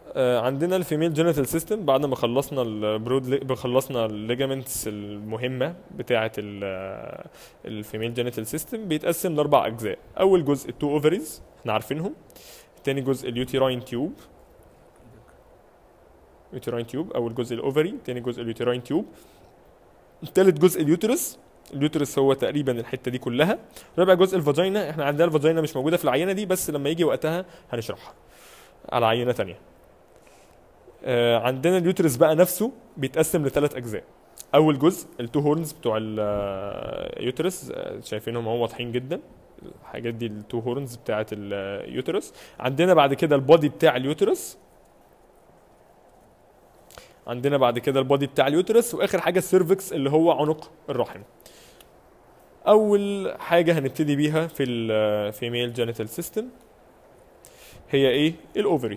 آه، عندنا الفيميل جينيتال سيستم بعد ما خلصنا البرود خلصنا الليجامنتس المهمه بتاعه الفيميل جينيتال سيستم بيتقسم لاربع اجزاء اول جزء التو اوفريز احنا عارفينهم تاني جزء اليوتيراين تيوب يوتيراين تيوب اول جزء الاوفري تاني جزء اليوتيراين تيوب تالت جزء اليوترس اليوترس هو تقريبا الحته دي كلها رابع جزء الفاجينا احنا عندنا الفاجينا مش موجوده في العينه دي بس لما يجي وقتها هنشرحها على عينه تانية آه، عندنا اليوترس بقى نفسه بيتقسم لثلاث اجزاء اول جزء التو هورنز بتوع اليوترس شايفينهم اهو واضحين جدا الحاجات دي التو هورنز بتاعه اليوترس عندنا بعد كده البودي بتاع اليوترس عندنا بعد كده البودي بتاع اليوترس واخر حاجه السيرفكس اللي هو عنق الرحم اول حاجه هنبتدي بيها في الفيميل جينيتال سيستم هي ايه الاوفري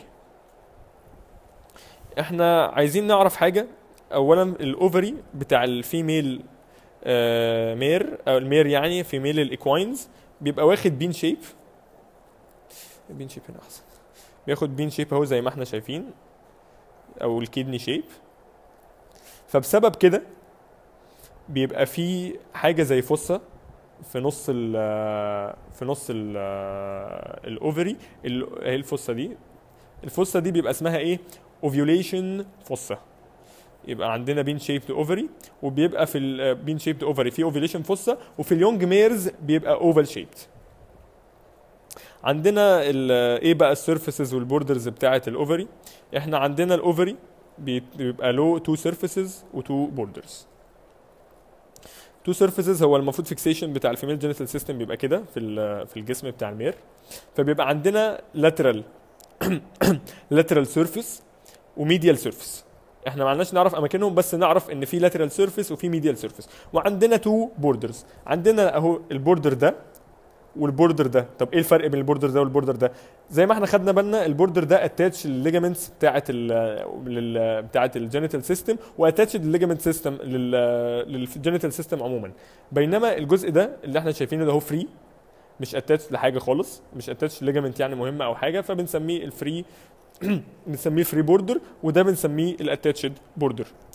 احنا عايزين نعرف حاجه اولا الاوفري بتاع الفيميل آه مير او المير يعني فيميل الايكواينز بيبقى واخد بين شيب بين شيب هنا احسن بياخد بين شيب اهو زي ما احنا شايفين او الكيدني شيب فبسبب كده بيبقى في حاجه زي فصه في نص ال في نص ال الاوفري ال- هي الفصه دي الفصه دي بيبقى اسمها ايه اوفيوليشن فصه يبقى عندنا بين شيبد اوفري وبيبقى في البين شيبد اوفري في اوفيوليشن فصه وفي اليونج ميرز بيبقى اوفال شيبد عندنا ال- ايه بقى السيرفيسز والبوردرز بتاعه الاوفري احنا عندنا الاوفري بيت- بيبقى له تو سيرفيسز وتو بوردرز تو سيرفيسز هو المفروض فيكسيشن بتاع الفيميل جينيتال سيستم بيبقى كده في ال- في الجسم بتاع المير فبيبقى عندنا لاترال لاترال سيرفيس وميديال سيرفيس احنا ما عندناش نعرف اماكنهم بس نعرف ان في لاترال سيرفيس وفي ميديال سيرفيس وعندنا تو بوردرز عندنا اهو البوردر ده والبوردر ده طب ايه الفرق بين البوردر ده والبوردر ده زي ما احنا خدنا بالنا البوردر ده اتاتش للليجامنتس بتاعه ال لل بتاعه الجينيتال سيستم واتاتش للليجامنت سيستم للجينيتال سيستم عموما بينما الجزء ده اللي احنا شايفينه ده هو فري مش اتاتش لحاجه خالص مش اتاتش ليجامنت يعني مهمه او حاجه فبنسميه الفري بنسميه فري بوردر وده بنسميه الاتاتشد بوردر